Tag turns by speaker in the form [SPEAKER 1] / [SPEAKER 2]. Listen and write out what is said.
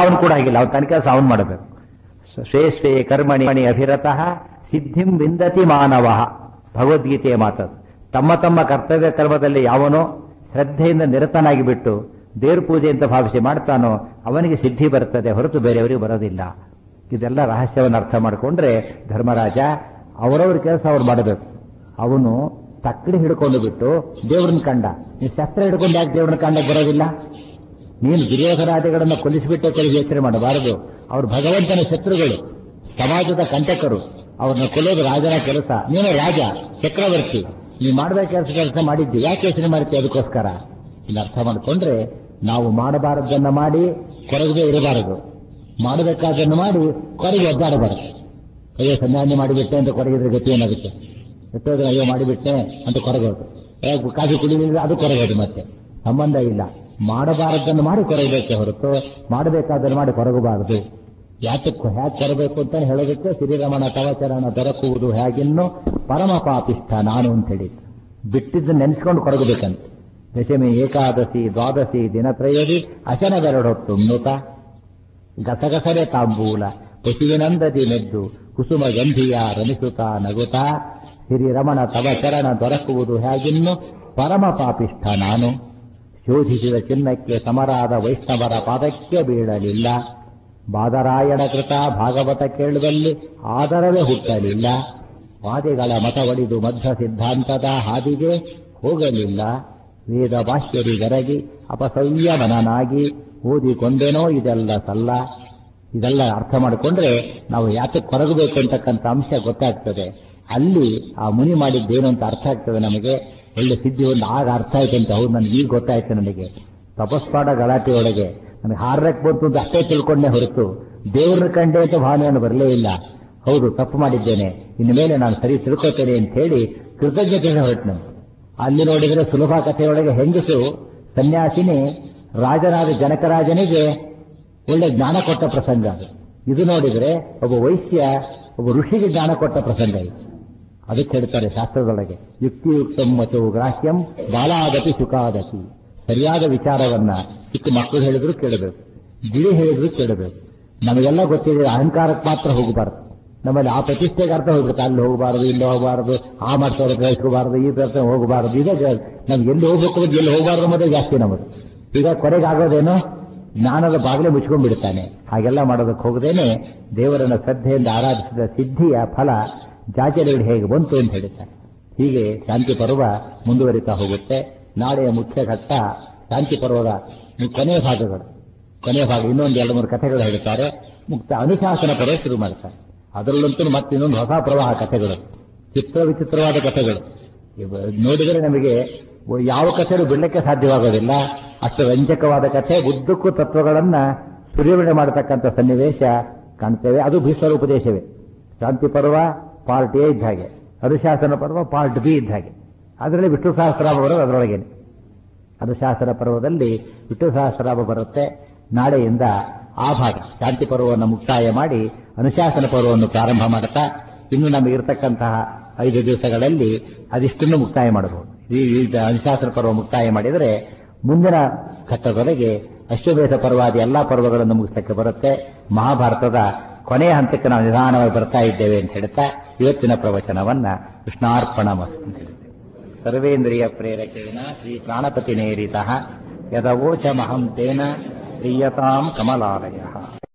[SPEAKER 1] ಅವನು ಕೂಡ ಆಗಿಲ್ಲ ಅವನು ತನ್ನ ಕೆಲಸ ಅವನು ಮಾಡಬೇಕು ಸ್ವೇ ಸ್ವೇ ಕರ್ಮಣಿ ಅಭಿರತಃ ಸಿದ್ಧಿಂ ವಿಂದತಿ ಮಾನವ ಭಗವದ್ಗೀತೆಯ ಮಾತದು ತಮ್ಮ ತಮ್ಮ ಕರ್ತವ್ಯ ಕರ್ಮದಲ್ಲಿ ಯಾವನೋ ಶ್ರದ್ಧೆಯಿಂದ ನಿರತನಾಗಿ ಬಿಟ್ಟು ದೇವ್ರ ಪೂಜೆ ಅಂತ ಭಾವಿಸಿ ಮಾಡ್ತಾನೋ ಅವನಿಗೆ ಸಿದ್ಧಿ ಬರ್ತದೆ ಹೊರತು ಬೇರೆಯವರಿಗೆ ಬರೋದಿಲ್ಲ ಇದೆಲ್ಲ ರಹಸ್ಯವನ್ನು ಅರ್ಥ ಮಾಡಿಕೊಂಡ್ರೆ ಧರ್ಮರಾಜ ಅವರವ್ರ ಕೆಲಸ ಅವ್ರು ಮಾಡಬೇಕು ಅವನು ತಕ್ಕಡಿ ಹಿಡ್ಕೊಂಡು ಬಿಟ್ಟು ದೇವ್ರನ್ನ ಕಂಡ ನೀನು ಶಸ್ತ್ರ ಹಿಡ್ಕೊಂಡು ಯಾಕೆ ದೇವ್ರನ್ನ ಕಂಡಕ್ಕೆ ಬರೋದಿಲ್ಲ ನೀನು ದುರ್ಯೋಧನಾದಿಗಳನ್ನು ಕೊಲಿಸಿಬಿಟ್ಟು ಕೊಲಿ ಯೋಚನೆ ಮಾಡಬಾರದು ಅವರು ಭಗವಂತನ ಶತ್ರುಗಳು ಸಮಾಜದ ಕಂಟಕರು ಅವ್ರನ್ನ ಕೊಲ್ಲೋದು ರಾಜನ ಕೆಲಸ ನೀನು ರಾಜ ಚಕ್ರವರ್ತಿ ನೀನು ಮಾಡಬೇಕು ಕೆಲಸ ಕೆಲಸ ಮಾಡಿದ್ದಿ ಯಾಕೆ ಯೋಚನೆ ಮಾಡ್ತೀವಿ ಅದಕ್ಕೋಸ್ಕರ ಇಲ್ಲಿ ಅರ್ಥ ಮಾಡಿಕೊಂಡ್ರೆ ನಾವು ಮಾಡಬಾರದನ್ನ ಮಾಡಿ ಕೊರಗದೆ ಇರಬಾರದು ಮಾಡಬೇಕಾದನ್ನು ಮಾಡಿ ಕೊರಗೆ ಒದ್ದಾಡಬಾರದು ಅಯ್ಯೋ ಸಂಧಾನ ಮಾಡಿಬಿಟ್ಟೆ ಅಂತ ಕೊರಗಿದ್ರೆ ಗತಿ ಏನಾಗುತ್ತೆ ಎಷ್ಟೋ ಜನ ಅಯ್ಯೋ ಮಾಡಿಬಿಟ್ಟೆ ಅಂತ ಕೊರಗೋದು ಯಾಕೆ ಕಾಫಿ ಕುಡಿಲಿಲ್ಲ ಅದು ಕೊರಗೋದು ಮತ್ತೆ ಸಂಬಂಧ ಇಲ್ಲ ಮಾಡಬಾರದನ್ನು ಮಾಡಿ ಕೊರಗಬೇಕೆ ಹೊರತು ಮಾಡಬೇಕಾದನ್ನು ಮಾಡಿ ಕೊರಗಬಾರದು ಯಾತಕ್ಕೆ ಹ್ಯಾಕ್ ಕೊರಬೇಕು ಅಂತ ಹೇಳೋದಕ್ಕೆ ಶ್ರೀರಮಣ ತವಚರಣ ದೊರಕುವುದು ಹೇಗಿನ್ನು ಪರಮ ಪಾಪಿಷ್ಠ ನಾನು ಅಂತ ಹೇಳಿ ಬಿಟ್ಟಿದ್ದು ನೆನೆಸ್ಕೊಂಡು ಕೊರಗಬೇಕಂತ ದಶಮಿ ಏಕಾದಶಿ ದ್ವಾದಶಿ ದಿನತ್ರಯೋದಿ ಅಶನವೆರಡೊತ್ತು ನುತ ಗಸಗಸರೆ ತಾಂಬೂಲ ಪಶುವಿನಂದದಿ ಮೆದ್ದು ಕುಸುಮ ಗಂಧಿಯ ರಮಿಸುತ್ತ ನಗುತ್ತಾ ಶ್ರೀರಮಣ ತವ ಚರಣ ದೊರಕುವುದು ಹೇಗಿನ್ನು ಪರಮ ಪಾಪಿಷ್ಠ ನಾನು ಶೋಧಿಸಿದ ಚಿನ್ನಕ್ಕೆ ಸಮರಾದ ವೈಷ್ಣವರ ಪಾದಕ್ಕೆ ಬೀಳಲಿಲ್ಲ ಬಾದರಾಯಣ ಕೃತ ಭಾಗವತ ಕೇಳುವಲ್ಲಿ ಆದರವೇ ಹುಟ್ಟಲಿಲ್ಲ ವಾದಿಗಳ ಮತ ಒಡಿದು ಮಧ್ಯ ಸಿದ್ಧಾಂತದ ಹಾದಿಗೆ ಹೋಗಲಿಲ್ಲ ವೇದ ಭಾಷ್ಯರಿಗರಗಿ ಅಪಸಂಯಮನನಾಗಿ ಓದಿಕೊಂಡೇನೋ ಇದೆಲ್ಲ ಸಲ್ಲ ಇದೆಲ್ಲ ಅರ್ಥ ಮಾಡಿಕೊಂಡ್ರೆ ನಾವು ಯಾತಕ್ಕೆ ಕೊರಗಬೇಕು ಅಂತಕ್ಕಂಥ ಅಂಶ ಗೊತ್ತಾಗ್ತದೆ ಅಲ್ಲಿ ಆ ಮುನಿ ಮಾಡಿದ್ದೇನು ಅಂತ ಅರ್ಥ ಆಗ್ತದೆ ನಮಗೆ ಒಳ್ಳೆ ಸಿದ್ಧಿ ಒಂದು ಆಗ ಅರ್ಥ ಆಯ್ತು ಅಂತ ಹೌದು ನನಗೆ ಈಗ ಗೊತ್ತಾಯ್ತು ನನಗೆ ತಪಸ್ಪಾಡ ಗಲಾಟೆಯೊಳಗೆ ನನಗೆ ಹಾರಕ್ಕೆ ಬಂತು ಅಂತ ಅಷ್ಟೇ ತಿಳ್ಕೊಂಡೇ ಹೊರತು ದೇವ್ರನ್ನ ಕಂಡೆ ಅಂತ ಭಾವನೆಯನ್ನು ಬರಲೇ ಇಲ್ಲ ಹೌದು ತಪ್ಪು ಮಾಡಿದ್ದೇನೆ ಇನ್ನು ಮೇಲೆ ನಾನು ಸರಿ ತಿಳ್ಕೊತೇನೆ ಅಂತ ಹೇಳಿ ಕೃತಜ್ಞತೆ ಹೊರಟು ನಾನು ಅಲ್ಲಿ ನೋಡಿದರೆ ಸುಲಭ ಕಥೆಯೊಳಗೆ ಹೆಂಗಸು ಸನ್ಯಾಸಿನಿ ರಾಜನಾದ ಜನಕರಾಜನಿಗೆ ಒಳ್ಳೆ ಜ್ಞಾನ ಕೊಟ್ಟ ಪ್ರಸಂಗ ಅದು ಇದು ನೋಡಿದರೆ ಒಬ್ಬ ವೈಶ್ಯ ಒಬ್ಬ ಋಷಿಗೆ ಜ್ಞಾನ ಕೊಟ್ಟ ಪ್ರಸಂಗ ಇದು ಅದಕ್ಕೆ ಹೇಳ್ತಾರೆ ಶಾಸ್ತ್ರದೊಳಗೆ ಯುಕ್ತಿಯುಕ್ತಂ ಮಚವು ಗ್ರಾಹ್ಯಂ ಬಾಲಾದಪಿ ಸುಖಾದಪಿ ಸರಿಯಾದ ವಿಚಾರವನ್ನ ಚಿಕ್ಕ ಮಕ್ಕಳು ಹೇಳಿದ್ರು ಕೇಳಬೇಕು ಗಿಳಿ ಹೇಳಿದ್ರು ಕೇಳಬೇಕು ನಮಗೆಲ್ಲ ಗೊತ್ತಿದೆ ಅಹಂಕಾರಕ್ಕೆ ಮಾತ್ರ ಹೋಗಬಾರದು ನಮ್ಮಲ್ಲಿ ಆ ಪ್ರತಿಷ್ಠೆಗೆ ಅರ್ಥ ಹೋಗ್ಬಿಡುತ್ತೆ ಅಲ್ಲಿ ಹೋಗಬಾರದು ಇಲ್ಲಿ ಹೋಗಬಾರದು ಆ ಮಾಡ್ತಾರೆ ಕಳಿಸ್ಕೋಬಾರದು ಈ ಪ್ರಯತ್ನ ಹೋಗಬಾರದು ಇದೇ ಜಾ- ನಮ್ಗೆ ಎಲ್ಲಿ ಹೋಗ್ಬೇಕು ಅಂತ ಎಲ್ಲಿ ಹೋಗಬಾರದು ಅನ್ನೋದೇ ಜಾಸ್ತಿ ನಮ್ಮದು ಈಗ ಕೊನೆಗೆ ಆಗೋದೇನು ಜ್ಞಾನದ ಬಾಗಿಲು ಮುಚ್ಕೊಂಡ್ಬಿಡ್ತಾನೆ ಹಾಗೆಲ್ಲ ಮಾಡೋದಕ್ಕೆ ಹೋಗದೇನೆ ದೇವರನ್ನ ಶ್ರದ್ಧೆಯಿಂದ ಆರಾಧಿಸಿದ ಸಿದ್ಧಿಯ ಫಲ ಜಾಚರಿಗಳು ಹೇಗೆ ಬಂತು ಅಂತ ಹೇಳ್ತಾರೆ ಹೀಗೆ ಶಾಂತಿ ಪರ್ವ ಮುಂದುವರಿತಾ ಹೋಗುತ್ತೆ ನಾಳೆಯ ಮುಖ್ಯ ಘಟ್ಟ ಶಾಂತಿ ಪರ್ವದ ಕೊನೆಯ ಭಾಗಗಳು ಕೊನೆಯ ಭಾಗ ಇನ್ನೊಂದು ಎರಡು ಮೂರು ಕಥೆಗಳು ಹೇಳ್ತಾರೆ ಮುಕ್ತ ಅನುಶಾಸನ ಪರ್ವ ಶುರು ಮಾಡ್ತಾರೆ ಅದರಲ್ಲಂತೂ ಮತ್ತೆ ಇನ್ನೊಂದು ಹೊಸ ಪ್ರವಾಹ ಕಥೆಗಳು ಚಿತ್ರ ವಿಚಿತ್ರವಾದ ಕಥೆಗಳು ಇವ- ನೋಡಿದರೆ ನಮಗೆ ಯಾವ ಕಥೆಯೂ ಬಿಡಲಿಕ್ಕೆ ಸಾಧ್ಯವಾಗೋದಿಲ್ಲ ಅಷ್ಟು ರಂಜಕವಾದ ಕಥೆ ಉದ್ದಕ್ಕೂ ತತ್ವಗಳನ್ನ ಸುರಿವಣೆ ಮಾಡತಕ್ಕಂಥ ಸನ್ನಿವೇಶ ಕಾಣ್ತೇವೆ ಅದು ಭೀಷ್ಮರ ಉಪದೇಶವೇ ಶಾಂತಿ ಪರ್ವ ಪಾರ್ಟ್ ಎ ಇದ್ದ ಹಾಗೆ ಅನುಶಾಸನ ಪರ್ವ ಪಾರ್ಟ್ ಬಿ ಇದ್ದ ಹಾಗೆ ಅದರಲ್ಲಿ ವಿಷ್ಣು ಸಹಸ್ರಾಮ ಬರೋದು ಅದರೊಳಗೇನೆ ಅನುಶಾಸನ ಪರ್ವದಲ್ಲಿ ವಿಷ್ಣು ಸಹಸ್ರಾಮ ಬರುತ್ತೆ ನಾಳೆಯಿಂದ ಆ ಭಾಗ ಶಾಂತಿ ಪರ್ವವನ್ನು ಮುಕ್ತಾಯ ಮಾಡಿ ಅನುಶಾಸನ ಪರ್ವವನ್ನು ಪ್ರಾರಂಭ ಮಾಡುತ್ತಾ ಇನ್ನು ನಮಗೆ ಇರತಕ್ಕಂತಹ ಐದು ದಿವಸಗಳಲ್ಲಿ ಅದಿಷ್ಟನ್ನು ಮುಕ್ತಾಯ ಮಾಡಬಹುದು ಈ ಈ ಅನುಶಾಸನ ಪರ್ವ ಮುಕ್ತಾಯ ಮಾಡಿದರೆ ಮುಂದಿನ ಘಟ್ಟದೊಳಗೆ ಅಶ್ವಮೇಧ ಪರ್ವಾದಿ ಎಲ್ಲಾ ಪರ್ವಗಳನ್ನು ಮುಗಿಸಕ್ಕೆ ಬರುತ್ತೆ ಮಹಾಭಾರತದ ಕೊನೆಯ ಹಂತಕ್ಕೆ ನಾವು ನಿಧಾನವಾಗಿ ಬರ್ತಾ ಇದ್ದೇವೆ ಅಂತ ಹೇಳ್ತಾ ಇವತ್ತಿನ ಪ್ರವಚನವನ್ನ ಕೃಷ್ಣಾರ್ಪಣ ಮಸ್ತು ಸರ್ವೇಂದ್ರಿಯ ಪ್ರೇರಕೇನ ಶ್ರೀ ಪ್ರಾಣಪತಿ ನೇರಿತ ಯದವೋಚಮಹಂ ತೇನ ಪ್ರೀಯತಾಂ ಕಮಲಾಲಯ